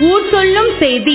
ஊர் சொல்லும் செய்தி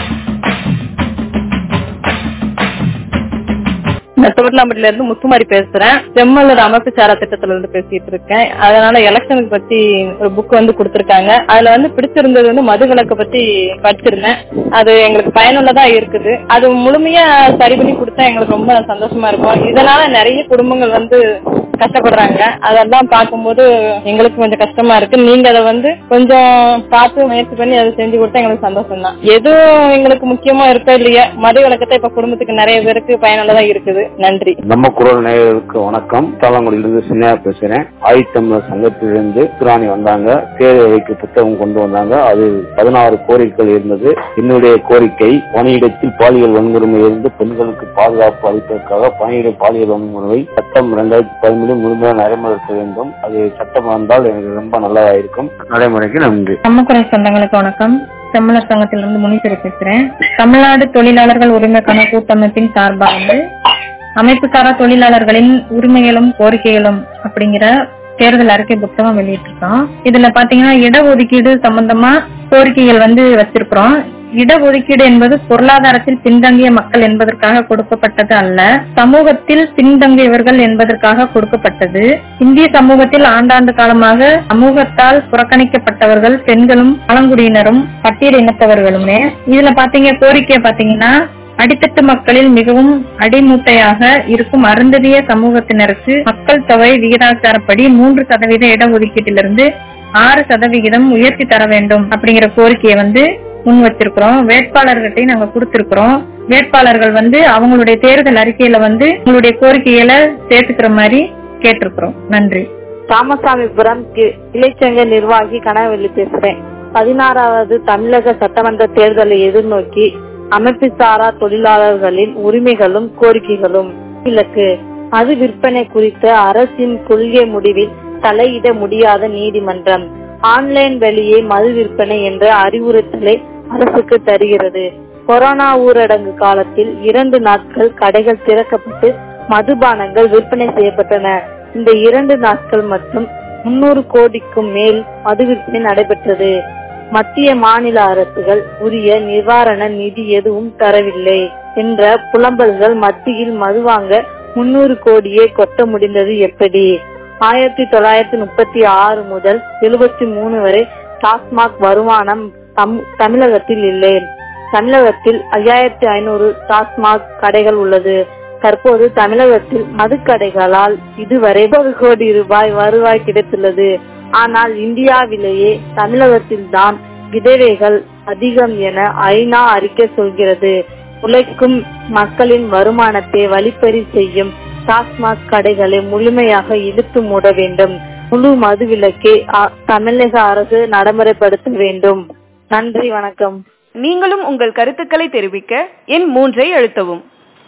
நான் சிவட்லாம்பட்டில இருந்து முத்துமாரி பேசுறேன் செம்மலர் அமைப்பு சாரா திட்டத்துல இருந்து பேசிட்டு இருக்கேன் அதனால எலெக்ஷனுக்கு பத்தி ஒரு புக் வந்து கொடுத்திருக்காங்க அதுல வந்து பிடிச்சிருந்தது வந்து மது விலக்கு பத்தி படிச்சிருந்தேன் அது எங்களுக்கு பயனுள்ளதா இருக்குது அது முழுமையா சரி பண்ணி கொடுத்தா எங்களுக்கு ரொம்ப சந்தோஷமா இருக்கும் இதனால நிறைய குடும்பங்கள் வந்து கஷ்டப்படுறாங்க அதெல்லாம் பார்க்கும்போது எங்களுக்கு கொஞ்சம் கஷ்டமா இருக்கு நீங்க அதை வந்து கொஞ்சம் பார்த்து முயற்சி பண்ணி அதை செஞ்சு கொடுத்தா எங்களுக்கு சந்தோஷம் தான் எதுவும் எங்களுக்கு முக்கியமா இருக்கோ இல்லையா மது விளக்கத்தை இப்ப குடும்பத்துக்கு நிறைய பேருக்கு பயனுள்ளதா இருக்குது நன்றி நம்ம குரல் நேயர்களுக்கு வணக்கம் தாளங்குடியிலிருந்து சின்னையா பேசுறேன் ஆயுத்தமிழர் சங்கத்திலிருந்து சுராணி வந்தாங்க தேர்வு வைக்க புத்தகம் கொண்டு வந்தாங்க அது பதினாறு கோரிக்கைகள் இருந்தது என்னுடைய கோரிக்கை பணியிடத்தில் பாலியல் வன்முறை இருந்து பெண்களுக்கு பாதுகாப்பு அளிப்பதற்காக பணியிட பாலியல் வன்முறை சட்டம் இரண்டாயிரத்தி பதிமூணு முழுமையாக நடைமுறைப்படுத்த வேண்டும் அது சட்டம் வந்தால் எனக்கு ரொம்ப நல்லதா இருக்கும் நடைமுறைக்கு நன்றி நம்மக்குறை சொந்தங்களுக்கு வணக்கம் செம்மலர் சங்கத்திலிருந்து முனீஸ்வரி பேசுறேன் தமிழ்நாடு தொழிலாளர்கள் உரிமைக்கான கூட்டமைப்பின் சார்பாக அமைப்பு சாரா தொழிலாளர்களின் உரிமைகளும் கோரிக்கைகளும் அப்படிங்கிற தேர்தல் அறிக்கை புத்தகம் வெளியிட்டிருக்கோம் இதுல பாத்தீங்கன்னா இடஒதுக்கீடு சம்பந்தமா கோரிக்கைகள் வந்து வச்சிருக்கிறோம் இடஒதுக்கீடு என்பது பொருளாதாரத்தில் பின்தங்கிய மக்கள் என்பதற்காக கொடுக்கப்பட்டது அல்ல சமூகத்தில் பின்தங்கியவர்கள் என்பதற்காக கொடுக்கப்பட்டது இந்திய சமூகத்தில் ஆண்டாண்டு காலமாக சமூகத்தால் புறக்கணிக்கப்பட்டவர்கள் பெண்களும் பழங்குடியினரும் பட்டியல் இனத்தவர்களுமே இதுல பாத்தீங்க கோரிக்கை பாத்தீங்கன்னா அடித்தட்டு மக்களில் மிகவும் அடிமூட்டையாக இருக்கும் அருந்ததிய சமூகத்தினருக்கு மக்கள் தொகை விகிதாச்சாரப்படி மூன்று சதவீத இடஒதுக்கீட்டிலிருந்து ஆறு சதவிகிதம் உயர்த்தி தர வேண்டும் அப்படிங்கிற கோரிக்கையை வந்து முன் வச்சிருக்கிறோம் வேட்பாளர்கிட்டையும் நாங்க கொடுத்திருக்கிறோம் வேட்பாளர்கள் வந்து அவங்களுடைய தேர்தல் அறிக்கையில வந்து உங்களுடைய கோரிக்கைகளை சேர்த்துக்கிற மாதிரி கேட்டிருக்கிறோம் நன்றி ராமசாமிபுரம் கி- கிளைச்சங்க நிர்வாகி கனவெளி பேசுறேன் பதினாறாவது தமிழக சட்டமன்ற தேர்தலை எதிர்நோக்கி அமைப்பு சாரா தொழிலாளர்களின் உரிமைகளும் கோரிக்கைகளும் இலக்கு மது விற்பனை குறித்த அரசின் கொள்கை முடிவில் தலையிட முடியாத நீதிமன்றம் ஆன்லைன் வழியே மது விற்பனை என்ற அறிவுறுத்தலை அரசுக்கு தருகிறது கொரோனா ஊரடங்கு காலத்தில் இரண்டு நாட்கள் கடைகள் திறக்கப்பட்டு மதுபானங்கள் விற்பனை செய்யப்பட்டன இந்த இரண்டு நாட்கள் மட்டும் முன்னூறு கோடிக்கும் மேல் மது விற்பனை நடைபெற்றது மத்திய மாநில அரசுகள் உரிய நிவாரண நிதி எதுவும் தரவில்லை என்ற புலம்பல்கள் மத்தியில் மது வாங்க முன்னூறு கோடியே கொட்ட முடிந்தது எப்படி ஆயிரத்தி தொள்ளாயிரத்தி முப்பத்தி ஆறு முதல் எழுபத்தி மூணு வரை டாஸ்மாக் வருமானம் தம்- தமிழகத்தில் இல்லை தமிழகத்தில் ஐயாயிரத்தி ஐநூறு டாஸ்மாக் கடைகள் உள்ளது தற்போது தமிழகத்தில் மதுக்கடைகளால் இதுவரை ஒரு கோடி ரூபாய் வருவாய் கிடைத்துள்ளது ஆனால் இந்தியாவிலேயே தமிழகத்தில்தான் விதவைகள் அதிகம் என ஐநா அறிக்கை சொல்கிறது உழைக்கும் மக்களின் வருமானத்தை வழிப்பறி செய்யும் டாஸ்மாக் கடைகளை முழுமையாக இழுத்து மூட வேண்டும் முழு மதுவிலக்கை அ- தமிழக அரசு நடைமுறைப்படுத்த வேண்டும் நன்றி வணக்கம் நீங்களும் உங்கள் கருத்துக்களை தெரிவிக்க எண் மூன்றை அழுத்தவும்